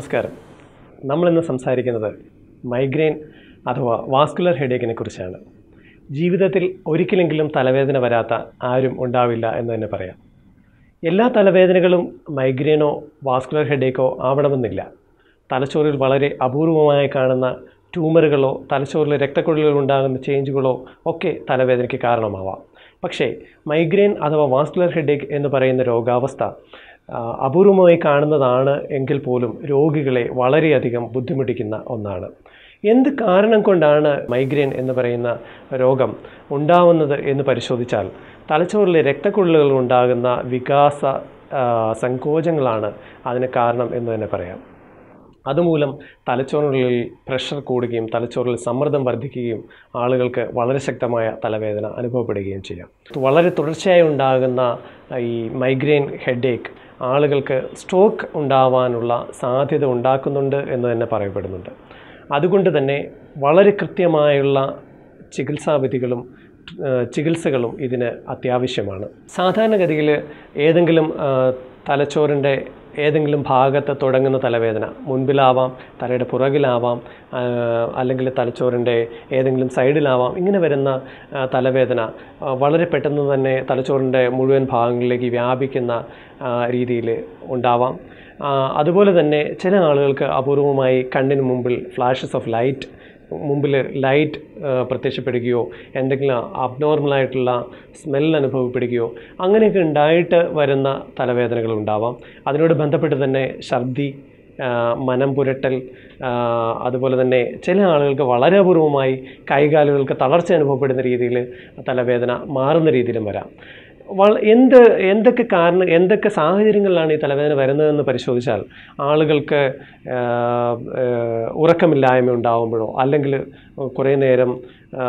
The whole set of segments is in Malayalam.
നമസ്കാരം നമ്മളിന്ന് സംസാരിക്കുന്നത് മൈഗ്രെയിൻ അഥവാ വാസ്കുലർ ഹെഡേക്കിനെ കുറിച്ചാണ് ജീവിതത്തിൽ ഒരിക്കലെങ്കിലും തലവേദന വരാത്ത ആരും ഉണ്ടാവില്ല എന്ന് തന്നെ പറയാം എല്ലാ തലവേദനകളും മൈഗ്രെയിനോ വാസ്കുലർ ഹെഡേക്കോ ആവണമെന്നില്ല തലച്ചോറിൽ വളരെ അപൂർവമായി കാണുന്ന ട്യൂമറുകളോ തലച്ചോറിലെ രക്തക്കുഴലുകൾ ഉണ്ടാകുന്ന ചേഞ്ചുകളോ ഒക്കെ തലവേദനയ്ക്ക് കാരണമാവാം പക്ഷേ മൈഗ്രെയിൻ അഥവാ വാസ്കുലർ ഹെഡേക്ക് എന്ന് പറയുന്ന രോഗാവസ്ഥ ആ, അപൂർവമായി കാണുന്നതാണ് എങ്കിൽ പോലും രോഗികളെ വളരെയധികം ബുദ്ധിമുട്ടിക്കുന്ന ഒന്നാണ് എന്ത് കാരണം കൊണ്ടാണ് മൈഗ്രെയിൻ എന്ന് പറയുന്ന രോഗം ഉണ്ടാവുന്നത് എന്ന് പരിശോധിച്ചാൽ തലച്ചോറിലെ രക്തക്കുഴലുകൾ ഉണ്ടാകുന്ന വികാസ ആ, സങ്കോചങ്ങളാണ് അതിന് കാരണം എന്ന് തന്നെ പറയാം അതുമൂലം തലച്ചോറിനുള്ളിൽ പ്രഷർ കൂടുകയും തലച്ചോറിൽ സമ്മർദ്ദം വർദ്ധിക്കുകയും ആളുകൾക്ക് വളരെ ശക്തമായ തലവേദന അനുഭവപ്പെടുകയും ചെയ്യാം വളരെ തുടർച്ചയായി ഉണ്ടാകുന്ന ഈ മൈഗ്രെയിൻ ഹെഡേക്ക് ആളുകൾക്ക് സ്ട്രോക്ക് ഉണ്ടാവാനുള്ള സാധ്യത ഉണ്ടാക്കുന്നുണ്ട് എന്ന് തന്നെ പറയപ്പെടുന്നുണ്ട് അതുകൊണ്ട് തന്നെ വളരെ കൃത്യമായുള്ള ചികിത്സാവിധികളും ഏഹ് ചികിത്സകളും ഇതിന് അത്യാവശ്യമാണ് സാധാരണഗതിയിൽ ഏതെങ്കിലും ഏഹ് തലച്ചോറിൻ്റെ ഏതെങ്കിലും ഭാഗത്ത് തുടങ്ങുന്ന തലവേദന മുൻപിലാവാം തലയുടെ പുറകിലാവാം ആഹ് അല്ലെങ്കിൽ തലച്ചോറിൻ്റെ ഏതെങ്കിലും സൈഡിലാവാം ഇങ്ങനെ വരുന്ന ആഹ് തലവേദന ആഹ് വളരെ പെട്ടെന്ന് തന്നെ തലച്ചോറിൻ്റെ മുഴുവൻ ഭാഗങ്ങളിലേക്ക് വ്യാപിക്കുന്ന രീതിയിൽ ഉണ്ടാവാം ആഹ് അതുപോലെ തന്നെ ചില ആളുകൾക്ക് അപൂർവമായി കണ്ണിന് മുമ്പിൽ ഫ്ലാഷസ് ഓഫ് ലൈറ്റ് മുമ്പിൽ ലൈറ്റ് പ്രത്യക്ഷപ്പെടുകയോ എന്തെങ്കിലും അബ്നോർമലായിട്ടുള്ള സ്മെൽ അനുഭവപ്പെടുകയോ അങ്ങനെയൊക്കെ ഉണ്ടായിട്ട് വരുന്ന തലവേദനകൾ ഉണ്ടാവാം അതിനോട് ബന്ധപ്പെട്ട് തന്നെ ഛർദി ആ, മനം പുരട്ടൽ ആ, അതുപോലെ തന്നെ ചില ആളുകൾക്ക് വളരെ അപൂർവമായി കൈകാലുകൾക്ക് തളർച്ച അനുഭവപ്പെടുന്ന രീതിയിൽ തലവേദന മാറുന്ന രീതിയിലും വരാം വള എന്ത് എന്തൊക്കെ കാരണം എന്തൊക്കെ സാഹചര്യങ്ങളിലാണ് ഈ തലവേദന വരുന്നതെന്ന് പരിശോധിച്ചാൽ ആളുകൾക്ക് ആ, ആ, ഉറക്കമില്ലായ്മ ഉണ്ടാകുമ്പോഴോ അല്ലെങ്കിൽ കുറേ നേരം ആ,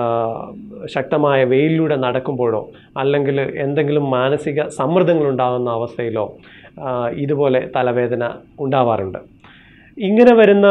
ശക്തമായ വെയിലിലൂടെ നടക്കുമ്പോഴോ അല്ലെങ്കിൽ എന്തെങ്കിലും മാനസിക സമ്മർദ്ദങ്ങൾ ഉണ്ടാകുന്ന അവസ്ഥയിലോ ആ, ഇതുപോലെ തലവേദന ഉണ്ടാവാറുണ്ട് ഇങ്ങനെ വരുന്ന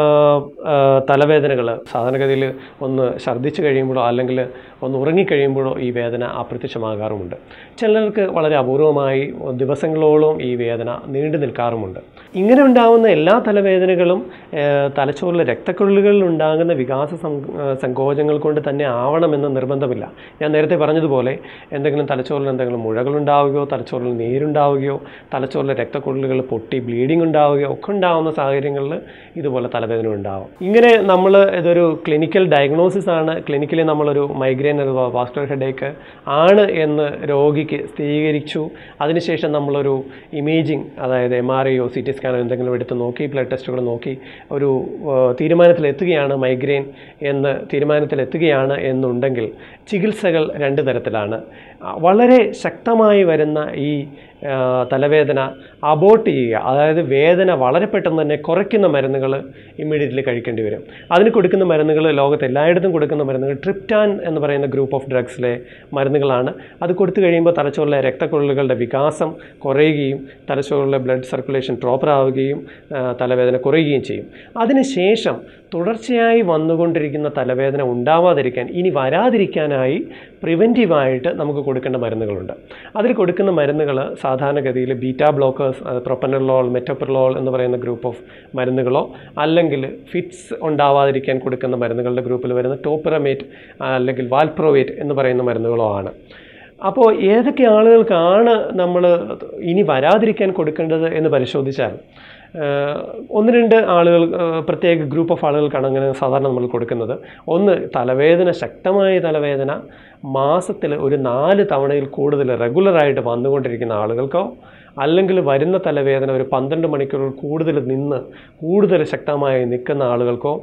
തലവേദനകൾ സാധാരണഗതിയിൽ ഒന്ന് ഛർദ്ദിച്ച് കഴിയുമ്പോഴോ അല്ലെങ്കിൽ ഒന്ന് ഉറങ്ങിക്കഴിയുമ്പോഴോ ഈ വേദന അപ്രത്യക്ഷമാകാറുമുണ്ട് ചിലർക്ക് വളരെ അപൂർവമായി ദിവസങ്ങളോളം ഈ വേദന നീണ്ടു നിൽക്കാറുമുണ്ട് ഇങ്ങനെ ഉണ്ടാകുന്ന എല്ലാ തലവേദനകളും ആ, തലച്ചോറിലെ രക്തക്കുഴലുകളിൽ ഉണ്ടാകുന്ന വികാസ സം- ആ, സങ്കോചങ്ങൾ കൊണ്ട് തന്നെ ആവണമെന്ന് നിർബന്ധമില്ല ഞാൻ നേരത്തെ പറഞ്ഞതുപോലെ എന്തെങ്കിലും തലച്ചോറിൽ എന്തെങ്കിലും മുഴകളുണ്ടാവുകയോ തലച്ചോറിൽ നീരുണ്ടാവുകയോ തലച്ചോറിലെ രക്തക്കുഴലുകൾ പൊട്ടി ബ്ലീഡിംഗ് ഉണ്ടാവുകയോ ഒക്കെ ഉണ്ടാവുന്ന സാഹചര്യങ്ങളിൽ ഇതുപോലെ തലവേദന ഉണ്ടാവും ഇങ്ങനെ നമ്മൾ ഇതൊരു ക്ലിനിക്കൽ ഡയഗ്നോസിസ് ആണ് ക്ലിനിക്കലി നമ്മളൊരു മൈഗ്രെയിൻ അഥവാ വാസ്കുലർ ഹെഡേക്ക് ആണ് എന്ന് രോഗിക്ക് സ്ഥിരീകരിച്ചു അതിനുശേഷം നമ്മളൊരു ഇമേജിങ് അതായത് എം ആർ ഐയോ സി ടി സ്കാനോ എന്തെങ്കിലും എടുത്ത് നോക്കി ബ്ലഡ് ടെസ്റ്റുകൾ നോക്കി ഒരു ആ, തീരുമാനത്തിലെത്തുകയാണ് മൈഗ്രെയിൻ എന്ന് തീരുമാനത്തിലെത്തുകയാണ് എന്നുണ്ടെങ്കിൽ ചികിത്സകൾ രണ്ട് തരത്തിലാണ് ആ, വളരെ ശക്തമായി വരുന്ന ഈ ആ, തലവേദന അബോട്ട് ചെയ്യുക അതായത് വേദന വളരെ പെട്ടെന്ന് തന്നെ കുറയ്ക്കുന്ന മരുന്നുകൾ ഇമ്മീഡിയറ്റ്ലി കഴിക്കേണ്ടി വരും അതിന് കൊടുക്കുന്ന മരുന്നുകൾ ലോകത്ത് എല്ലായിടത്തും കൊടുക്കുന്ന മരുന്നുകൾ ട്രിപ്റ്റാൻ എന്ന് പറയുന്ന ഗ്രൂപ്പ് ഓഫ് ഡ്രഗ്സിലെ മരുന്നുകളാണ് അത് കൊടുത്തു കഴിയുമ്പോൾ തലച്ചോറിലെ രക്തക്കുഴലുകളുടെ വികാസം കുറയുകയും തലച്ചോറിലെ ബ്ലഡ് സർക്കുലേഷൻ പ്രോപ്പർ ആവുകയും ആ, തലവേദന കുറയുകയും ചെയ്യും അതിനുശേഷം തുടർച്ചയായി വന്നുകൊണ്ടിരിക്കുന്ന തലവേദന ഉണ്ടാവാതിരിക്കാൻ ഇനി വരാതിരിക്കാനായി പ്രിവെൻറ്റീവായിട്ട് നമുക്ക് കൊടുക്കേണ്ട മരുന്നുകളുണ്ട് അതിൽ കൊടുക്കുന്ന മരുന്നുകൾ സാധാരണഗതിയിൽ ബീറ്റാ ബ്ലോക്കേഴ്സ് പ്രൊപ്പനലോൾ മെറ്റോപ്രലോൾ എന്ന് പറയുന്ന ഗ്രൂപ്പ് ഓഫ് മരുന്നുകളോ അല്ലെങ്കിൽ ഫിറ്റ്സ് ഉണ്ടാവാതിരിക്കാൻ കൊടുക്കുന്ന മരുന്നുകളുടെ ഗ്രൂപ്പിൽ വരുന്ന ടോപ്പിറമേറ്റ് അല്ലെങ്കിൽ വാൽപ്രോവേറ്റ് എന്ന് പറയുന്ന മരുന്നുകളോ ആണ് അപ്പോൾ ഏതൊക്കെ ആളുകൾക്കാണ് നമ്മൾ ഇനി വരാതിരിക്കാൻ കൊടുക്കേണ്ടത് എന്ന് പരിശോധിച്ചാൽ ഏഹ്, ഒന്ന് രണ്ട് ആളുകൾ ഏഹ്, പ്രത്യേക ഗ്രൂപ്പ് ഓഫ് ആളുകൾക്കാണ് അങ്ങനെ സാധാരണ നമ്മൾ കൊടുക്കുന്നത് ഒന്ന് തലവേദന ശക്തമായ തലവേദന മാസത്തിൽ ഒരു നാല് തവണയിൽ കൂടുതൽ റെഗുലറായിട്ട് വന്നുകൊണ്ടിരിക്കുന്ന ആളുകൾക്കോ അല്ലെങ്കിൽ വരുന്ന തലവേദന ഒരു പന്ത്രണ്ട് മണിക്കൂർ കൂടുതൽ നിന്ന് കൂടുതൽ ശക്തമായി നിൽക്കുന്ന ആളുകൾക്കോ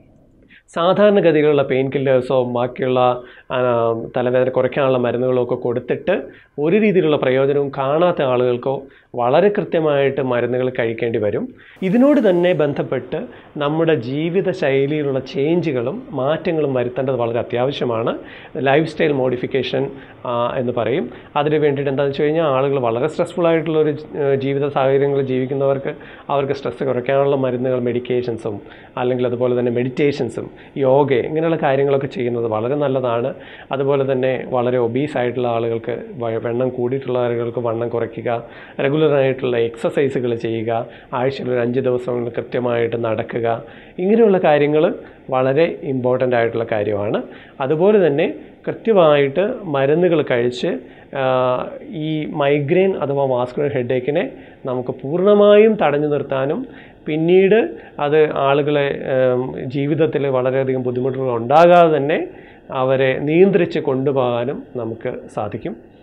സാധാരണഗതിയിലുള്ള പെയിൻ കില്ലേഴ്സോ ബാക്കിയുള്ള ആ, തലവേദന കുറയ്ക്കാനുള്ള മരുന്നുകളോ ഒക്കെ കൊടുത്തിട്ട് ഒരു രീതിയിലുള്ള പ്രയോജനവും കാണാത്ത ആളുകൾക്കോ വളരെ കൃത്യമായിട്ട് മരുന്നുകൾ കഴിക്കേണ്ടി വരും ഇതിനോട് തന്നെ ബന്ധപ്പെട്ട് നമ്മുടെ ജീവിത ശൈലിയിലുള്ള ചേഞ്ചുകളും മാറ്റങ്ങളും വരുത്തേണ്ടത് വളരെ അത്യാവശ്യമാണ് ലൈഫ് സ്റ്റൈൽ മോഡിഫിക്കേഷൻ എന്ന് പറയും അതിന് വേണ്ടിയിട്ട് എന്താണെന്ന് വെച്ച് കഴിഞ്ഞാൽ ആളുകൾ വളരെ സ്ട്രെസ്ഫുൾ ആയിട്ടുള്ള ഒരു ഏഹ്, ജീവിത സാഹചര്യങ്ങളിൽ ജീവിക്കുന്നവർക്ക് അവർക്ക് സ്ട്രെസ് കുറയ്ക്കാനുള്ള മരുന്നുകൾ മെഡിക്കേഷൻസും അല്ലെങ്കിൽ അതുപോലെ തന്നെ മെഡിറ്റേഷൻസും യോഗ ഇങ്ങനെയുള്ള കാര്യങ്ങളൊക്കെ ചെയ്യുന്നത് വളരെ നല്ലതാണ് അതുപോലെ തന്നെ വളരെ ഒബീസ് ആയിട്ടുള്ള ആളുകൾക്ക് വ- വെണ്ണം കൂടിയിട്ടുള്ള ആളുകൾക്ക് വണ്ണം കുറയ്ക്കുക റെഗുലർ റെഗുലറായിട്ടുള്ള എക്സസൈസുകൾ ചെയ്യുക ആഴ്ചയിൽ ഒരു അഞ്ച് ദിവസം കൃത്യമായിട്ട് നടക്കുക ഇങ്ങനെയുള്ള കാര്യങ്ങൾ വളരെ ഇമ്പോർട്ടൻ്റ് ആയിട്ടുള്ള കാര്യമാണ് അതുപോലെ തന്നെ കൃത്യമായിട്ട് മരുന്നുകൾ കഴിച്ച് ആ, ഈ മൈഗ്രെയിൻ അഥവാ വാസ്കുലർ ഹെഡേക്കിനെ നമുക്ക് പൂർണ്ണമായും തടഞ്ഞു നിർത്താനും പിന്നീട് അത് ആളുകളെ ജീവിതത്തിൽ വളരെയധികം ബുദ്ധിമുട്ടുകൾ ഉണ്ടാകാതെ തന്നെ അവരെ നിയന്ത്രിച്ച് കൊണ്ടുപോകാനും നമുക്ക് സാധിക്കും